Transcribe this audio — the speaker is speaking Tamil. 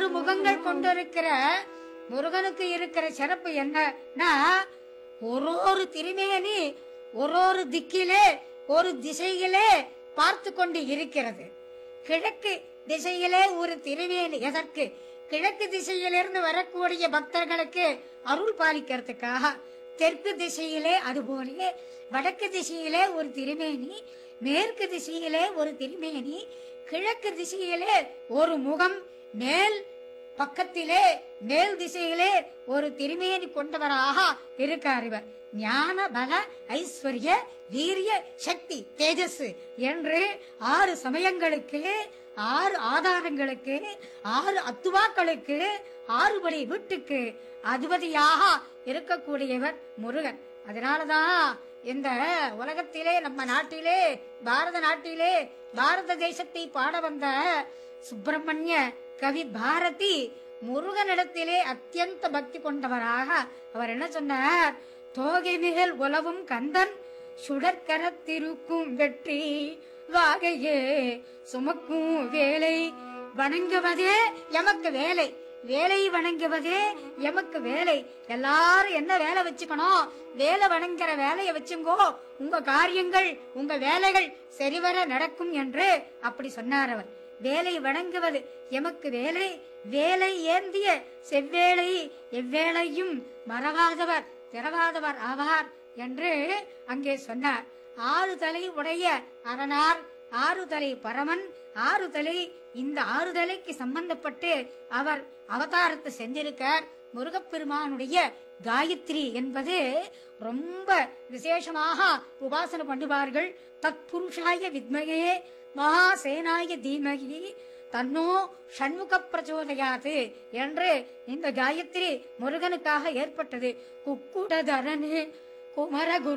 ஆறு முகங்கள் கொண்டிருக்கிற முருகனுக்கு இருக்கிற சிறப்பு என்னன்னா ஒரு ஒரு திருமேனி ஒரு ஒரு திக்கிலே ஒரு திசையிலே பார்த்து கொண்டு இருக்கிறது கிழக்கு திசையிலே ஒரு திருவேணி எதற்கு கிழக்கு திசையிலிருந்து வரக்கூடிய பக்தர்களுக்கு அருள் பாலிக்கிறதுக்காக தெற்கு திசையிலே அதுபோல வடக்கு திசையிலே ஒரு திருமேனி மேற்கு திசையிலே ஒரு திருமேனி கிழக்கு திசையிலே ஒரு முகம் மேல் பக்கத்திலே மேல் திசையிலே ஒரு திருமேனி கொண்டவராக இருக்கார் இவர் ஞான பல ஐஸ்வர்ய வீரிய சக்தி தேஜஸ் என்று ஆறு சமயங்களுக்கு ஆறு ஆதாரங்களுக்கு ஆறு அத்துவாக்களுக்கு ஆறுபடி வீட்டுக்கு அதிபதியாக இருக்கக்கூடியவர் முருகன் அதனாலதான் இந்த உலகத்திலே நம்ம நாட்டிலே பாரத நாட்டிலே பாரத தேசத்தை பாட வந்த சுப்பிரமணிய கவி பாரதி முருகனிடத்திலே அத்தியந்த பக்தி கொண்டவராக அவர் என்ன சொன்னார் தோகை மேல் உலவும் கந்தன் சுடற்கரத்திருக்கும் வெற்றி வாகையே சுமக்கும் வேலை வணங்குவதே எமக்கு வேலை வேலை வணங்குவதே எமக்கு வேலை எல்லாரும் என்ன வேலை வச்சுக்கணும் வேலை வணங்குற வேலையை வச்சுங்கோ உங்க காரியங்கள் உங்க வேலைகள் சரிவர நடக்கும் என்று அப்படி சொன்னார் அவர் வேலை வணங்குவது எமக்கு வேலை வேலை ஏந்திய செவ்வேளை எவ்வேளையும் மறவாதவர் திறவாதவர் ஆவார் என்று அங்கே சொன்னார் ஆறு தலை உடைய அரணார் ஆறு தலை பரமன் ஆறு தலை இந்த ஆறு தலைக்கு சம்பந்தப்பட்டு அவர் அவதாரத்தை செஞ்சிருக்கார் முருகப்பெருமானுடைய காயத்ரி என்பது ரொம்ப விசேஷமாக உபாசனை பண்ணுவார்கள் தத்புருஷாய வித்மகே மகாசேனாய தீமகி தன்னோ ஷண்முக பிரச்சோதயாது என்று இந்த காயத்ரி முருகனுக்காக ஏற்பட்டது குக்குடதரனு குமரகுரு